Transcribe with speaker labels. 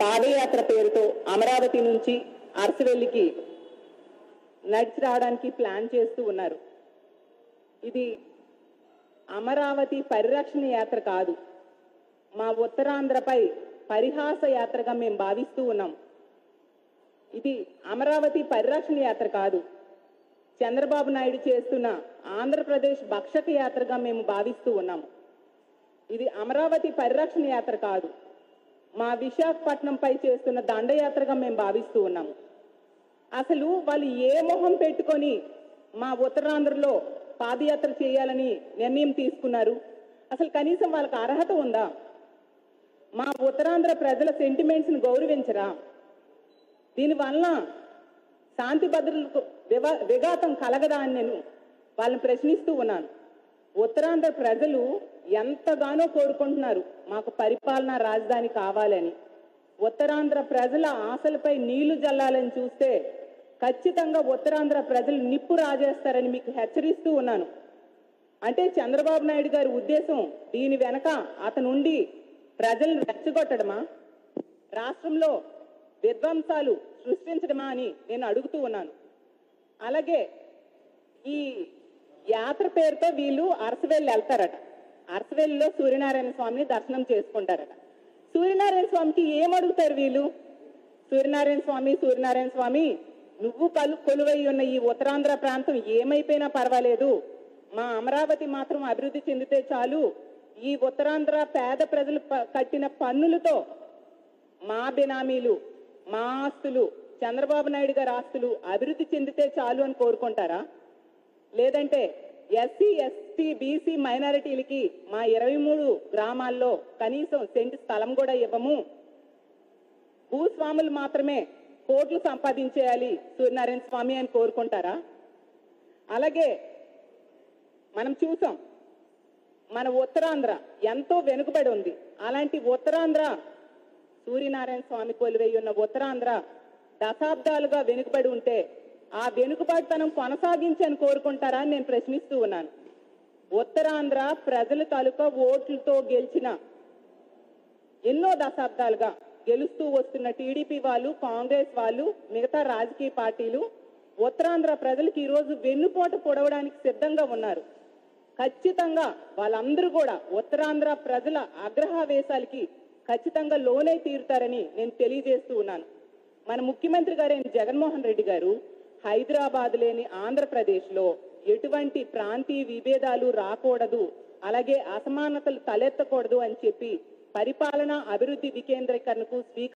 Speaker 1: పాదయాత్ర పేరుతో అమరావతి నుంచి అరసవెల్లికి నడిచి రావడానికి ప్లాన్ చేస్తూ ఉన్నారు ఇది అమరావతి పరిరక్షణ యాత్ర కాదు మా ఉత్తరాంధ్రపై పరిహాస యాత్రగా మేము భావిస్తూ ఉన్నాం ఇది అమరావతి పరిరక్షణ యాత్ర కాదు చంద్రబాబు నాయుడు చేస్తున్న ఆంధ్రప్రదేశ్ భక్షక యాత్రగా మేము భావిస్తూ ఉన్నాము ఇది అమరావతి పరిరక్షణ యాత్ర కాదు మా విశాఖపట్నంపై చేస్తున్న దండయాత్రగా మేము భావిస్తూ ఉన్నాము అసలు వాళ్ళు ఏ మొహం పెట్టుకొని మా ఉత్తరాంధ్రలో పాదయాత్ర చేయాలని నిర్ణయం తీసుకున్నారు అసలు కనీసం వాళ్ళకి అర్హత ఉందా మా ఉత్తరాంధ్ర ప్రజల సెంటిమెంట్స్ని గౌరవించరా దీనివల్ల శాంతి భద్రతలకు వివా విఘాతం కలగదా అని నేను వాళ్ళని ప్రశ్నిస్తూ ఉన్నాను ఉత్తరాంధ్ర ప్రజలు ఎంతగానో కోరుకుంటున్నారు మాకు పరిపాలనా రాజధాని కావాలని ఉత్తరాంధ్ర ప్రజల ఆశలపై నీళ్లు జల్లాలని చూస్తే ఖచ్చితంగా ఉత్తరాంధ్ర ప్రజలు నిప్పు రాజేస్తారని మీకు హెచ్చరిస్తూ ఉన్నాను అంటే చంద్రబాబు నాయుడు గారి ఉద్దేశం దీని వెనక అతనుండి ప్రజలను రెచ్చగొట్టడమా రాష్ట్రంలో విధ్వంసాలు సృష్టించడమా అని నేను అడుగుతూ ఉన్నాను అలాగే ఈ యాత్ర పేరుతో వీళ్ళు అరసవెల్లి వెళ్తారట అరసవెల్లిలో సూర్యనారాయణ స్వామిని దర్శనం చేసుకుంటారట సూర్యనారాయణ స్వామికి ఏం అడుగుతారు వీళ్ళు సూర్యనారాయణ స్వామి సూర్యనారాయణ స్వామి నువ్వు కలు కొలువై ఉన్న ఈ ఉత్తరాంధ్ర ప్రాంతం ఏమైపోయినా పర్వాలేదు మా అమరావతి మాత్రం అభివృద్ధి చెందితే చాలు ఈ ఉత్తరాంధ్ర పేద ప్రజలు ప- కట్టిన పన్నులతో మా బినామీలు మా ఆస్తులు చంద్రబాబు నాయుడు గారి ఆస్తులు అభివృద్ధి చెందితే చాలు అని కోరుకుంటారా లేదంటే ఎస్సీ ఎస్టీ బీసీ మైనారిటీలకి మా ఇరవై మూడు గ్రామాల్లో కనీసం సెంటు స్థలం కూడా ఇవ్వము భూస్వాములు మాత్రమే కోట్లు సంపాదించేయాలి సూర్యనారాయణ స్వామి అని కోరుకుంటారా అలాగే మనం చూసాం మన ఉత్తరాంధ్ర ఎంతో వెనుకబడి ఉంది అలాంటి ఉత్తరాంధ్ర సూర్యనారాయణ స్వామి కొలువై ఉన్న ఉత్తరాంధ్ర దశాబ్దాలుగా వెనుకబడి ఉంటే ఆ వెనుకబడితనం కొనసాగించని కోరుకుంటారా అని నేను ప్రశ్నిస్తూ ఉన్నాను ఉత్తరాంధ్ర ప్రజల తాలూకా ఓట్లతో గెలిచిన ఎన్నో దశాబ్దాలుగా గెలుస్తూ వస్తున్న టీడీపీ వాళ్ళు కాంగ్రెస్ వాళ్ళు మిగతా రాజకీయ పార్టీలు ఉత్తరాంధ్ర ప్రజలకు ఈరోజు వెన్నుపోటు పొడవడానికి సిద్ధంగా ఉన్నారు ఖచ్చితంగా వాళ్ళందరూ కూడా ఉత్తరాంధ్ర ప్రజల ఆగ్రహావేశాలకి ఖచ్చితంగా లోనై తీరుతారని నేను తెలియజేస్తూ ఉన్నాను మన ముఖ్యమంత్రి గారైన జగన్మోహన్ రెడ్డి గారు హైదరాబాద్ లేని ఆంధ్రప్రదేశ్లో ఎటువంటి ప్రాంతీయ విభేదాలు రాకూడదు అలాగే అసమానతలు తలెత్తకూడదు అని చెప్పి పరిపాలన అభివృద్ధి వికేంద్రీకరణకు స్వీకారం